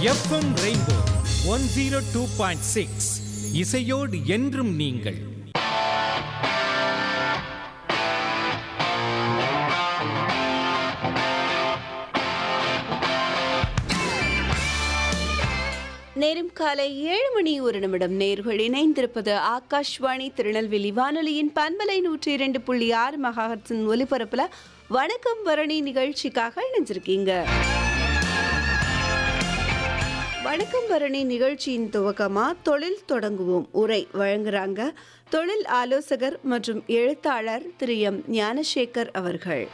FM rainbow one zero two point six இசையோடு என்றும் நீங்கள் நேரம் காலை ஏழு மணி ஒரு நிமிடம் நேர்கள் இணைந்திருப்பது ஆகாஷ்வாணி திருநெல்வேலி வானொலியின் பண்பலை நூற்றி இரண்டு புள்ளி ஆறு மகாஹர்ஸின் ஒலிபரப்புல வணக்கம் வரணி நிகழ்ச்சிக்காக இணைஞ்சிருக்கீங்க வணக்கம் பரணி நிகழ்ச்சியின் துவக்கமா தொழில் தொடங்குவோம் உரை வழங்குறாங்க தொழில் ஆலோசகர் மற்றும் எழுத்தாளர் திரு எம் ஞானசேகர் அவர்கள்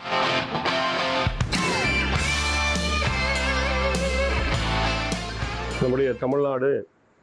நம்முடைய தமிழ்நாடு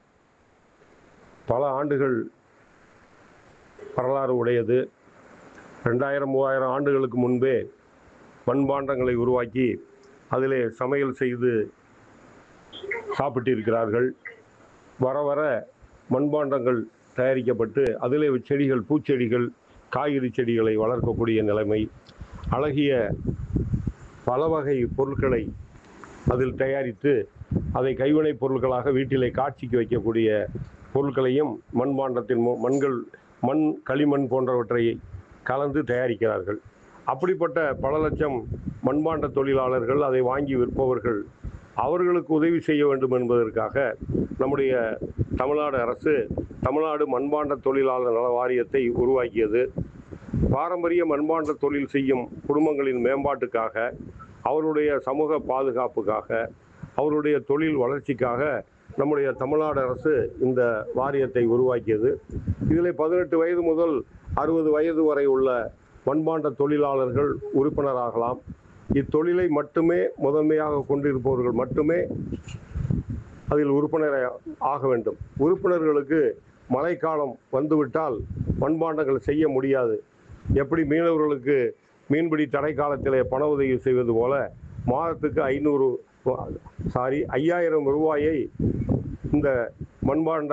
பல ஆண்டுகள் வரலாறு உடையது ரெண்டாயிரம் மூவாயிரம் ஆண்டுகளுக்கு முன்பே மண்பாண்டங்களை உருவாக்கி அதிலே சமையல் செய்து சாப்பிட்டிருக்கிறார்கள் வர வர மண்பாண்டங்கள் தயாரிக்கப்பட்டு அதிலே செடிகள் பூச்செடிகள் காய்கறி செடிகளை வளர்க்கக்கூடிய நிலைமை அழகிய பல வகை பொருட்களை அதில் தயாரித்து அதை கைவினைப் பொருட்களாக வீட்டிலே காட்சிக்கு வைக்கக்கூடிய பொருட்களையும் மண்பாண்டத்தின் மூ- மண்கள் மண் களிமண் போன்றவற்றை கலந்து தயாரிக்கிறார்கள் அப்படிப்பட்ட பல லட்சம் மண்பாண்ட தொழிலாளர்கள் அதை வாங்கி விற்பவர்கள் அவர்களுக்கு உதவி செய்ய வேண்டும் என்பதற்காக நம்முடைய தமிழ்நாடு அரசு தமிழ்நாடு மண்பாண்ட தொழிலாளர் நல வாரியத்தை உருவாக்கியது பாரம்பரிய மண்பாண்ட தொழில் செய்யும் குடும்பங்களின் மேம்பாட்டுக்காக அவருடைய சமூக பாதுகாப்புக்காக அவருடைய தொழில் வளர்ச்சிக்காக நம்முடைய தமிழ்நாடு அரசு இந்த வாரியத்தை உருவாக்கியது இதில் பதினெட்டு வயது முதல் அறுபது வயது வரை உள்ள மண்பாண்ட தொழிலாளர்கள் உறுப்பினராகலாம் இத்தொழிலை மட்டுமே முதன்மையாக கொண்டிருப்பவர்கள் மட்டுமே அதில் உறுப்பினர் ஆக வேண்டும் உறுப்பினர்களுக்கு மழைக்காலம் வந்துவிட்டால் மண்பாண்டங்கள் செய்ய முடியாது எப்படி மீனவர்களுக்கு மீன்பிடி தடை காலத்திலே பண உதவி செய்வது போல மாதத்துக்கு ஐநூறு சாரி ஐயாயிரம் ரூபாயை இந்த மண்பாண்ட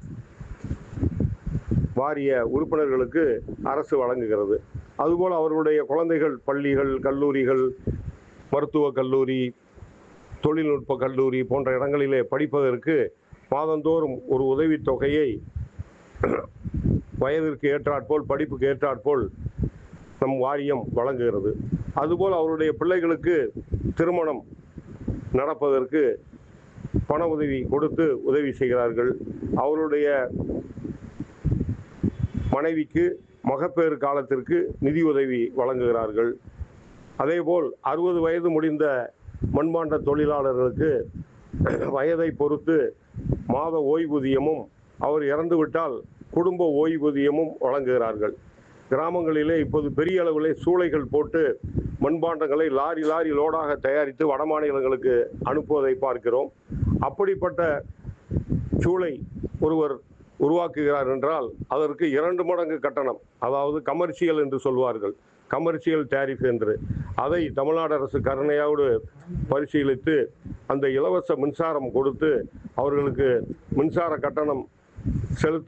வாரிய உறுப்பினர்களுக்கு அரசு வழங்குகிறது அதுபோல் அவர்களுடைய குழந்தைகள் பள்ளிகள் கல்லூரிகள் மருத்துவக் கல்லூரி தொழில்நுட்ப கல்லூரி போன்ற இடங்களிலே படிப்பதற்கு மாதந்தோறும் ஒரு உதவித் தொகையை வயதிற்கு ஏற்றாற்போல் படிப்புக்கு ஏற்றாற்போல் நம் வாரியம் வழங்குகிறது அதுபோல் அவருடைய பிள்ளைகளுக்கு திருமணம் நடப்பதற்கு பண உதவி கொடுத்து உதவி செய்கிறார்கள் அவருடைய மனைவிக்கு மகப்பேறு காலத்திற்கு நிதி உதவி வழங்குகிறார்கள் அதேபோல் அறுபது வயது முடிந்த மண்பாண்ட தொழிலாளர்களுக்கு வயதை பொறுத்து மாத ஓய்வூதியமும் அவர் இறந்துவிட்டால் குடும்ப ஓய்வூதியமும் வழங்குகிறார்கள் கிராமங்களிலே இப்போது பெரிய அளவிலே சூளைகள் போட்டு மண்பாண்டங்களை லாரி லாரி லோடாக தயாரித்து வடமாநிலங்களுக்கு அனுப்புவதை பார்க்கிறோம் அப்படிப்பட்ட சூளை ஒருவர் உருவாக்குகிறார் என்றால் அதற்கு இரண்டு மடங்கு கட்டணம் அதாவது கமர்ஷியல் என்று சொல்வார்கள் கமர்ஷியல் டேரிஃப் என்று அதை தமிழ்நாடு அரசு கருணையோடு பரிசீலித்து அந்த இலவச மின்சாரம் கொடுத்து அவர்களுக்கு மின்சார கட்டணம் செலுத்த